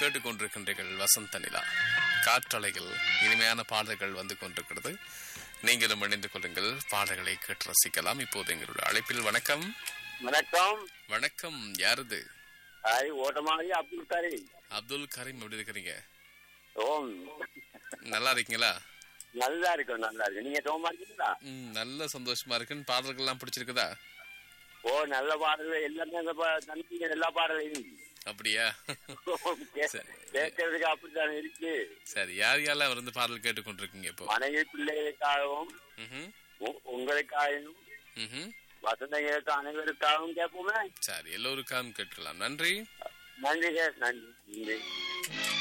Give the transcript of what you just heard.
கேட்டுக்கொண்டிருக்கின்றீர்கள் வசந்த நிலா காற்றலைகள் இனிமையான பாடல்கள் வந்து கொண்டிருக்கிறது நீங்களும் இணைந்து கொள்ளுங்கள் பாடல்களை கேட்டு ரசிக்கலாம் இப்போது எங்களுடைய அழைப்பில் வணக்கம் வணக்கம் வணக்கம் யாருது ஹாய் ஓட்டமாகி அப்துல் கரீம் அப்துல் கரீம் எப்படி இருக்கிறீங்க ஓம் நல்லா இருக்கீங்களா நல்லா இருக்கும் நல்லா இருக்கு நீங்க சோமா இருக்கீங்களா ம், நல்ல சந்தோஷமா இருக்குன்னு பாடல்கள்லாம் பிடிச்சிருக்குதா ஓ நல்ல பாடல் எல்லாமே அந்த பா- தனித்தனி எல்லா பாடலையும் அப்படியா சரி. கேட்கறதுக்கு அப்படித்தான் இருக்கு சரி யார் யாரெல்லாம் வந்து பாடல் கேட்டுக்கொண்டிருக்கீங்க இப்போ மனைவி பிள்ளைகளுக்காகவும் ம்ஹும், உ- உங்களுக்காகவும் ம்ஹும். வசந்தங்களுக்கு அனைவருக்காகவும் கேட்போமே சரி எல்லோருக்காகவும் கேட்கலாம் நன்றி நன்றி சார் நன்றி நன்றி